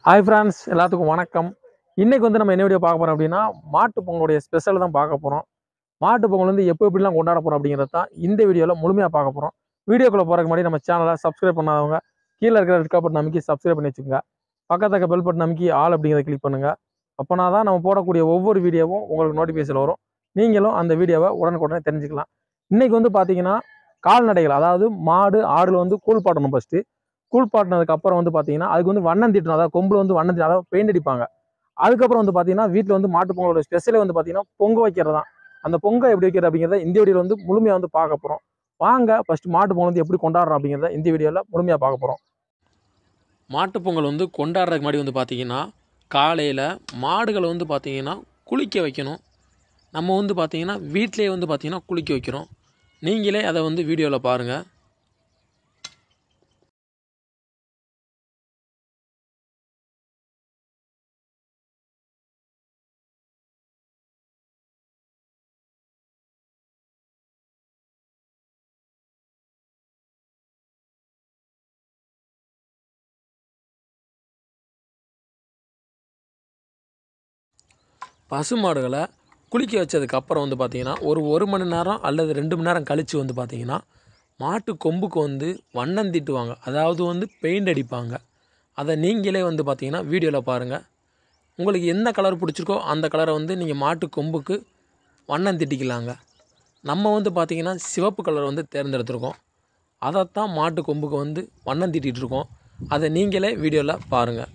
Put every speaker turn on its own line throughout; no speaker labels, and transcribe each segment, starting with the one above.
hi friends எல்லாத்துக்கும் வணக்கம் இன்னைக்கு வந்து நம்ம என்ன வீடியோ பார்க்க போறோம் அப்படின்னா மாட்டு பொங்கலுடைய ஸ்பெஷல் தான் பார்க்க போறோம் மாட்டு பொங்கல் வந்து எப்போ எப்படிலாம் கொண்டாட போறோம் அப்படிங்கிறது தான் இந்த வீடியோவில் முழுமையாக பார்க்க போறோம் வீடியோக்குள்ள போறதுக்கு முன்னாடி நம்ம சேனலை சப்ஸ்கிரைப் பண்ணாதவங்க கீழே இருக்கிற ரெட் பட்டன் அமைக்கி சப்ஸ்கிரைப் பண்ணி வச்சுக்கோங்க பக்கத்துக்க பெல் பட்டன் அமைக்கி ஆல் அப்படிங்கிறத கிளிக் பண்ணுங்க அப்போனா தான் நம்ம போடக்கூடிய ஒவ்வொரு வீடியோவும் உங்களுக்கு நோட்டிஃபிகேஷன் வரும் நீங்களும் அந்த வீடியோவை உடனுக்குடனே தெரிஞ்சுக்கலாம் இன்னைக்கு வந்து பார்த்தீங்கன்னா கால்நடைகள் அதாவது மாடு ஆடுல வந்து கூழ் பாட்டணும் ஃபஸ்ட்டு கூழ் பாட்டினதுக்கு அப்புறம் வந்து பார்த்தீங்கன்னா அதுக்கு வந்து வண்ணம் தீட்டணும் அதாவது கொம்புல வந்து வண்ணம் தீ அதாவது பெயிண்ட் அடிப்பாங்க அதுக்கப்புறம் வந்து பார்த்தீங்கன்னா வீட்டில் வந்து மாட்டு பொங்கலோட ஸ்பெஷலே வந்து பார்த்தீங்கன்னா பொங்க வைக்கிறது தான் அந்த பொங்க எப்படி வைக்கிறது அப்படிங்கிறத இந்த வீடியோவில் வந்து முழுமையாக வந்து பார்க்க போகிறோம் வாங்க ஃபர்ஸ்ட் மாட்டு பொங்கல் வந்து எப்படி கொண்டாடுறோம் அப்படிங்கிறத இந்த வீடியோவில் முழுமையாக பார்க்க போகிறோம் மாட்டு பொங்கல் வந்து கொண்டாடுறதுக்கு முன்னாடி வந்து பார்த்தீங்கன்னா காலையில் மாடுகளை வந்து பார்த்தீங்கன்னா குளிக்க வைக்கணும் நம்ம வந்து பார்த்தீங்கன்னா வீட்டிலேயே வந்து பார்த்தீங்கன்னா குளிக்க வைக்கிறோம் நீங்களே அதை வந்து வீடியோவில் பாருங்கள் பசுமாடுகளை குளிக்க வச்சதுக்கு அப்புறம் வந்து பார்த்தீங்கன்னா ஒரு ஒரு மணி நேரம் அல்லது ரெண்டு மணி நேரம் கழித்து வந்து பார்த்தீங்கன்னா மாட்டு கொம்புக்கு வந்து வண்ணம் தீட்டுவாங்க அதாவது வந்து பெயிண்ட் அடிப்பாங்க அதை நீங்களே வந்து பார்த்தீங்கன்னா வீடியோவில் பாருங்கள் உங்களுக்கு என்ன கலர் பிடிச்சிருக்கோ அந்த கலரை வந்து நீங்கள் மாட்டு கொம்புக்கு வண்ணம் தீட்டிக்கலாங்க நம்ம வந்து பார்த்தீங்கன்னா சிவப்பு கலர் வந்து தேர்ந்தெடுத்திருக்கோம் அதைத்தான் மாட்டு கொம்புக்கு வந்து வண்ணம் தீட்டிகிட்டு இருக்கோம் அதை நீங்களே வீடியோவில் பாருங்கள்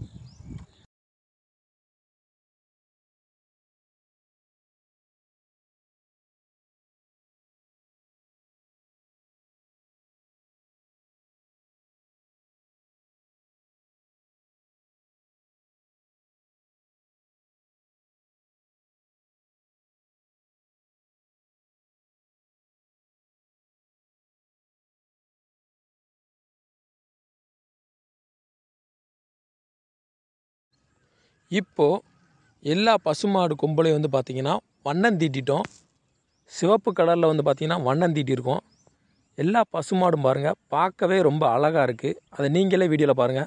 இப்போது எல்லா பசுமாடு கொம்புலையும் வந்து பார்த்திங்கன்னா வண்ணம் தீட்டிட்டோம் சிவப்பு கலரில் வந்து பார்த்திங்கன்னா வண்ணம் தீட்டியிருக்கோம் எல்லா பசுமாடும் பாருங்கள் பார்க்கவே ரொம்ப அழகாக இருக்குது அதை நீங்களே வீடியோவில் பாருங்கள்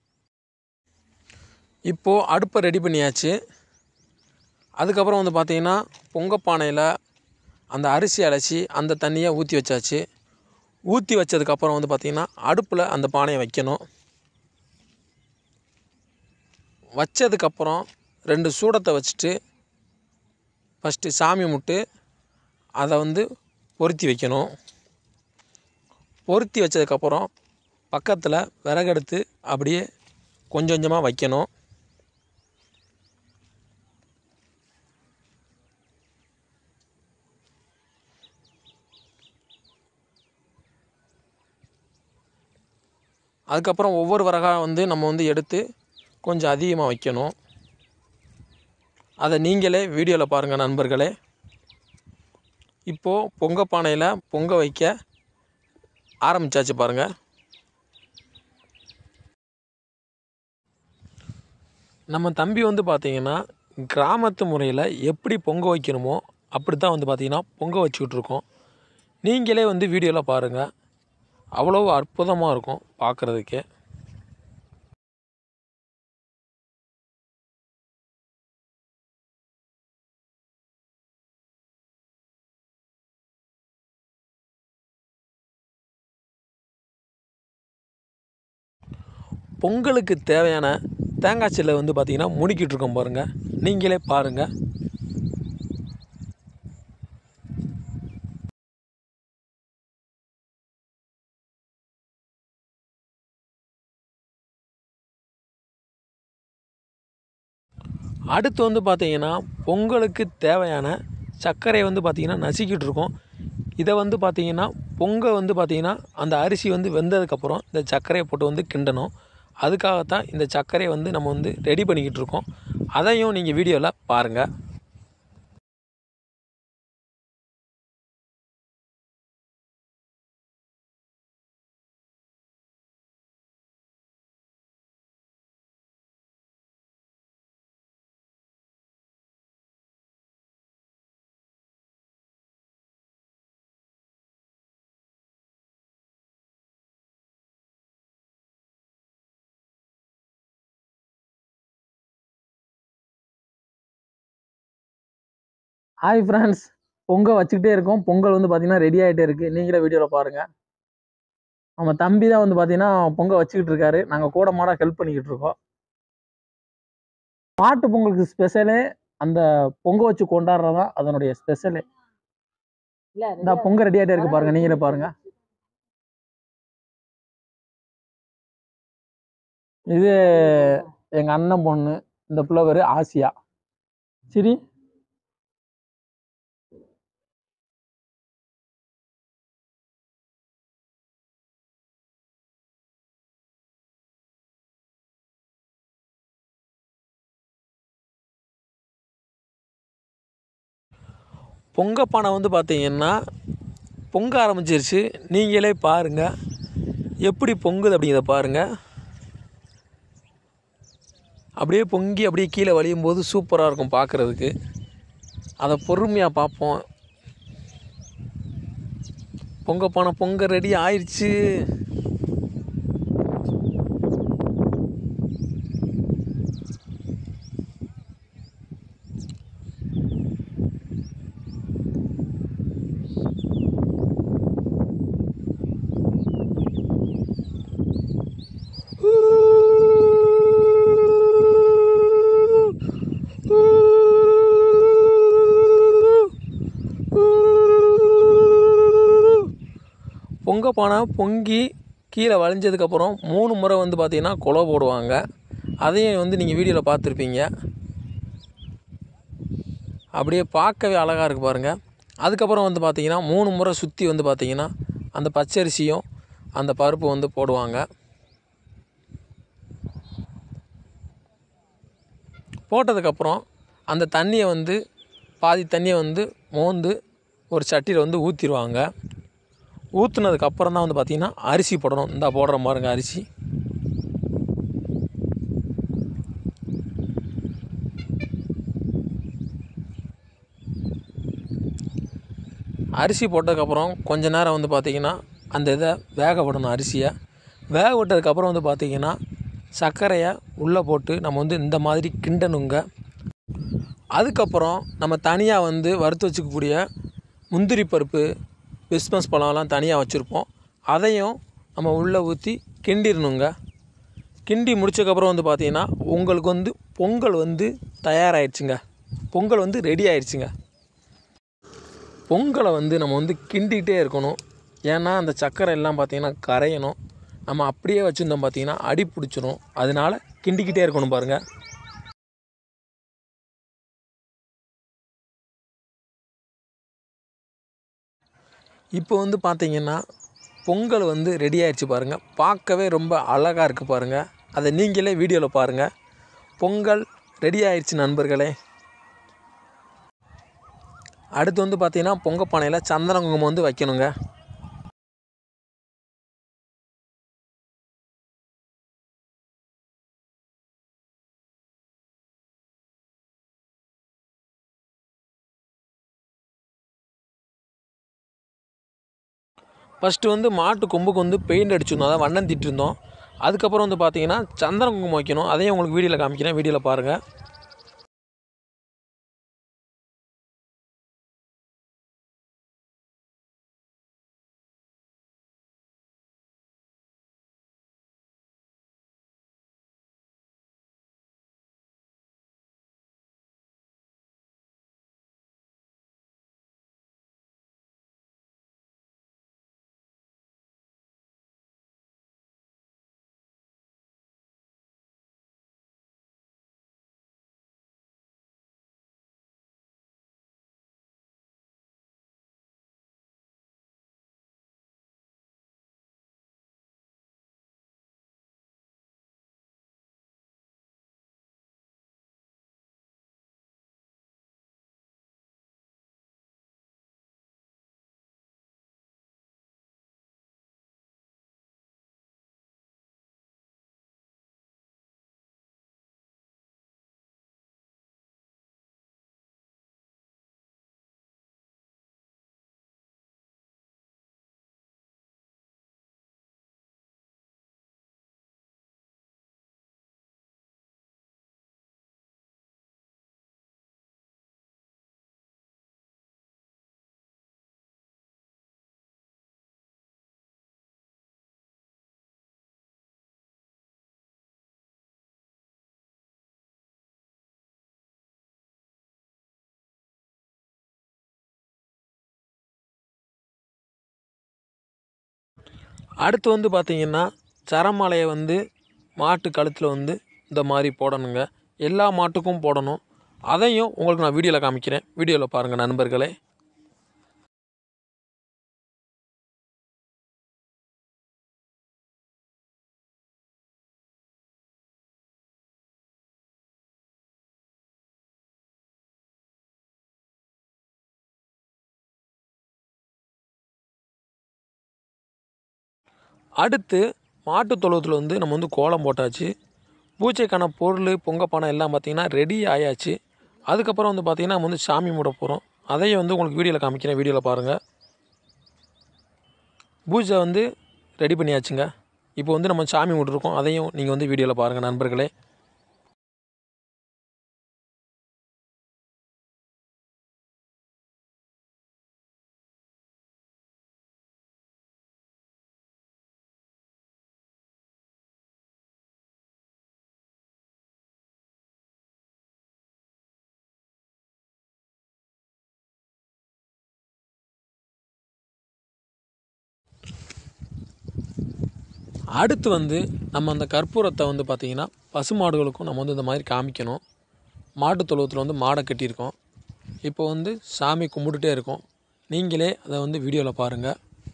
இப்போது அடுப்பை ரெடி பண்ணியாச்சு அதுக்கப்புறம் வந்து பார்த்திங்கன்னா பொங்கப்பானையில் அந்த அரிசி அலசி அந்த தண்ணியை ஊற்றி வச்சாச்சு ஊற்றி வச்சதுக்கப்புறம் வந்து பார்த்திங்கன்னா அடுப்பில் அந்த பானையை வைக்கணும் வச்சதுக்கப்புறம் ரெண்டு சூடத்தை வச்சுட்டு ஃபஸ்ட்டு சாமி முட்டு அதை வந்து பொருத்தி வைக்கணும் பொருத்தி வச்சதுக்கப்புறம் பக்கத்தில் விறகெடுத்து அப்படியே கொஞ்சம் கொஞ்சமாக வைக்கணும் அதுக்கப்புறம் ஒவ்வொரு விறகாக வந்து நம்ம வந்து எடுத்து கொஞ்சம் அதிகமாக வைக்கணும் அதை நீங்களே வீடியோவில் பாருங்கள் நண்பர்களே இப்போது பொங்க பானையில் பொங்க வைக்க ஆரம்பித்தாச்சு பாருங்கள் நம்ம தம்பி வந்து பார்த்திங்கன்னா கிராமத்து முறையில் எப்படி பொங்க வைக்கணுமோ அப்படி தான் வந்து பார்த்திங்கன்னா பொங்க வச்சுக்கிட்டு இருக்கோம் நீங்களே வந்து வீடியோவில் பாருங்கள் அவ்வளோ அற்புதமாக இருக்கும் பார்க்குறதுக்கே பொங்கலுக்கு தேவையான தேங்காய் சில்லை வந்து பார்த்திங்கன்னா முடிக்கிட்டு இருக்கோம் பாருங்கள் நீங்களே பாருங்கள் அடுத்து வந்து பார்த்திங்கன்னா பொங்கலுக்கு தேவையான சர்க்கரையை வந்து பார்த்திங்கன்னா நசுக்கிட்டு இருக்கோம் இதை வந்து பார்த்திங்கன்னா பொங்கல் வந்து பார்த்திங்கன்னா அந்த அரிசி வந்து வெந்ததுக்கப்புறம் இந்த சர்க்கரையை போட்டு வந்து கிண்டணும் அதுக்காகத்தான் இந்த சர்க்கரையை வந்து நம்ம வந்து ரெடி பண்ணிக்கிட்டு இருக்கோம் அதையும் நீங்கள் வீடியோவில் பாருங்கள் ஹாய் ஃப்ரெண்ட்ஸ் பொங்கல் வச்சுக்கிட்டே இருக்கோம் பொங்கல் வந்து பார்த்தீங்கன்னா ரெடி ஆகிட்டே இருக்குது நீங்களே வீடியோவில் பாருங்கள் நம்ம தம்பி தான் வந்து பார்த்தீங்கன்னா பொங்கல் வச்சுக்கிட்டு இருக்காரு நாங்கள் கூட மாட ஹெல்ப் பண்ணிக்கிட்டு இருக்கோம் மாட்டு பொங்கலுக்கு ஸ்பெஷலே அந்த பொங்க வச்சு கொண்டாடுறதா அதனுடைய ஸ்பெஷலே இந்த பொங்கல் ரெடி ஆகிட்டே இருக்கு பாருங்க நீங்களே பாருங்க இது எங்க அண்ணன் பொண்ணு இந்த பிள்ளை பேரு ஆசியா சரி பொங்க பானை வந்து பார்த்தீங்கன்னா பொங்க ஆரம்பிச்சிருச்சு நீங்களே பாருங்க எப்படி பொங்குது அப்படிங்கிறத பாருங்க அப்படியே பொங்கி அப்படியே கீழே வழியும் போது சூப்பராக இருக்கும் பார்க்குறதுக்கு அதை பொறுமையாக பார்ப்போம் பொங்க பானை பொங்க ரெடி ஆயிடுச்சு பொங்க பானை பொங்கி கீழே வளைஞ்சதுக்கப்புறம் மூணு முறை வந்து பார்த்தீங்கன்னா குலை போடுவாங்க அதையும் வந்து நீங்கள் வீடியோவில் பார்த்துருப்பீங்க அப்படியே பார்க்கவே அழகாக இருக்குது பாருங்கள் அதுக்கப்புறம் வந்து பார்த்தீங்கன்னா மூணு முறை சுற்றி வந்து பார்த்தீங்கன்னா அந்த பச்சரிசியும் அந்த பருப்பு வந்து போடுவாங்க போட்டதுக்கப்புறம் அந்த தண்ணியை வந்து பாதி தண்ணியை வந்து மோந்து ஒரு சட்டியில் வந்து ஊற்றிடுவாங்க ஊற்றுனதுக்கு அப்புறம் தான் வந்து பார்த்திங்கன்னா அரிசி போடணும் இந்த போடுற பாருங்க அரிசி அரிசி போட்டதுக்கப்புறம் கொஞ்ச நேரம் வந்து பார்த்திங்கன்னா அந்த இதை வேக விடணும் அரிசியை வேக விட்டதுக்கப்புறம் வந்து பார்த்திங்கன்னா சர்க்கரையை உள்ளே போட்டு நம்ம வந்து இந்த மாதிரி கிண்டணுங்க அதுக்கப்புறம் நம்ம தனியாக வந்து வறுத்து வச்சுக்கக்கூடிய முந்திரி பருப்பு கிறிஸ்மஸ் பழம்லாம் தனியாக வச்சுருப்போம் அதையும் நம்ம உள்ளே ஊற்றி கிண்டிடணுங்க கிண்டி முடிச்சதுக்கப்புறம் வந்து பார்த்தீங்கன்னா உங்களுக்கு வந்து பொங்கல் வந்து தயாராகிடுச்சுங்க பொங்கல் வந்து ரெடி ஆயிடுச்சுங்க பொங்கலை வந்து நம்ம வந்து கிண்டிகிட்டே இருக்கணும் ஏன்னா அந்த சர்க்கரை எல்லாம் பார்த்தீங்கன்னா கரையணும் நம்ம அப்படியே வச்சுருந்தோம் பார்த்தீங்கன்னா அடி பிடிச்சிரும் அதனால கிண்டிக்கிட்டே இருக்கணும் பாருங்கள் இப்போ வந்து பார்த்தீங்கன்னா பொங்கல் வந்து ரெடி ஆயிடுச்சு பாருங்கள் பார்க்கவே ரொம்ப அழகாக இருக்குது பாருங்கள் அதை நீங்களே வீடியோவில் பாருங்கள் பொங்கல் ரெடி ஆயிடுச்சு நண்பர்களே அடுத்து வந்து பார்த்தீங்கன்னா பொங்க பானையில் சந்தன குங்குமம் வந்து வைக்கணுங்க ஃபஸ்ட்டு வந்து மாட்டு கொம்புக்கு வந்து பெயிண்ட் அடிச்சிருந்தோம் அதான் வண்ணம் திட்டிருந்தோம் அதுக்கப்புறம் வந்து பார்த்தீங்கன்னா சந்தன குங்குமம் வைக்கணும் அதையும் உங்களுக்கு வீடியோவில் காமிக்கிறேன் வீடியோவில் பாருங்கள் அடுத்து வந்து பார்த்தீங்கன்னா சரமாலையை வந்து மாட்டு கழுத்தில் வந்து இந்த மாதிரி போடணுங்க எல்லா மாட்டுக்கும் போடணும் அதையும் உங்களுக்கு நான் வீடியோவில் காமிக்கிறேன் வீடியோவில் பாருங்கள் நண்பர்களே அடுத்து மாட்டுத் தொழுவத்தில் வந்து நம்ம வந்து கோலம் போட்டாச்சு பூஜைக்கான பொருள் பொங்க பணம் எல்லாம் பார்த்திங்கன்னா ரெடி ஆயாச்சு அதுக்கப்புறம் வந்து பார்த்திங்கன்னா நம்ம வந்து சாமி மூட போகிறோம் அதையும் வந்து உங்களுக்கு வீடியோவில் காமிக்கிறேன் வீடியோவில் பாருங்கள் பூஜை வந்து ரெடி பண்ணியாச்சுங்க இப்போ வந்து நம்ம சாமி மூடிருக்கோம் அதையும் நீங்கள் வந்து வீடியோவில் பாருங்கள் நண்பர்களே அடுத்து வந்து நம்ம அந்த கற்பூரத்தை வந்து பார்த்திங்கன்னா பசுமாடுகளுக்கும் நம்ம வந்து இந்த மாதிரி காமிக்கணும் மாட்டுத் தொழுவத்தில் வந்து மாடை கட்டியிருக்கோம் இப்போ வந்து சாமி கும்பிட்டுட்டே இருக்கோம் நீங்களே அதை வந்து வீடியோவில் பாருங்கள்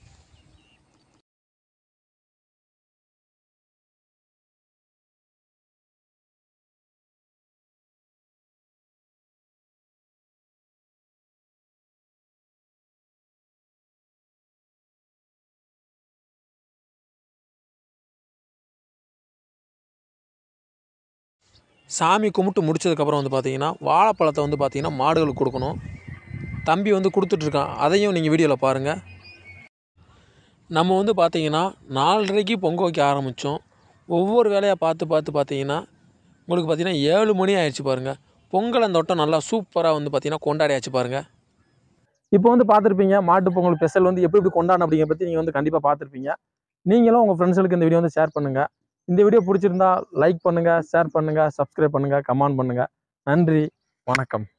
சாமி கும்பிட்டு முடிச்சதுக்கப்புறம் வந்து பார்த்தீங்கன்னா வாழைப்பழத்தை வந்து பார்த்தீங்கன்னா மாடுகளுக்கு கொடுக்கணும் தம்பி வந்து கொடுத்துட்ருக்கான் அதையும் நீங்கள் வீடியோவில் பாருங்கள் நம்ம வந்து பார்த்தீங்கன்னா நாலரைக்கு பொங்க வைக்க ஆரம்பித்தோம் ஒவ்வொரு வேலையாக பார்த்து பார்த்து பார்த்தீங்கன்னா உங்களுக்கு பார்த்தீங்கன்னா ஏழு மணி ஆயிடுச்சு பாருங்கள் பொங்கல் அந்த வட்டம் நல்லா சூப்பராக வந்து பார்த்தீங்கன்னா கொண்டாடியாச்சு பாருங்கள் இப்போ வந்து பார்த்துருப்பீங்க மாட்டு பொங்கல் ஸ்பெஷல் வந்து எப்படி எப்படி கொண்டாடணும் அப்படிங்கிற பற்றி நீங்கள் வந்து கண்டிப்பாக பார்த்துருப்பீங்க நீங்களும் உங்கள் ஃப்ரெண்ட்ஸுக்கு இந்த வீடியோ வந்து ஷேர் பண்ணுங்கள் இந்த வீடியோ பிடிச்சிருந்தா லைக் பண்ணுங்கள் ஷேர் பண்ணுங்கள் சப்ஸ்கிரைப் பண்ணுங்கள் கமெண்ட் பண்ணுங்கள் நன்றி வணக்கம்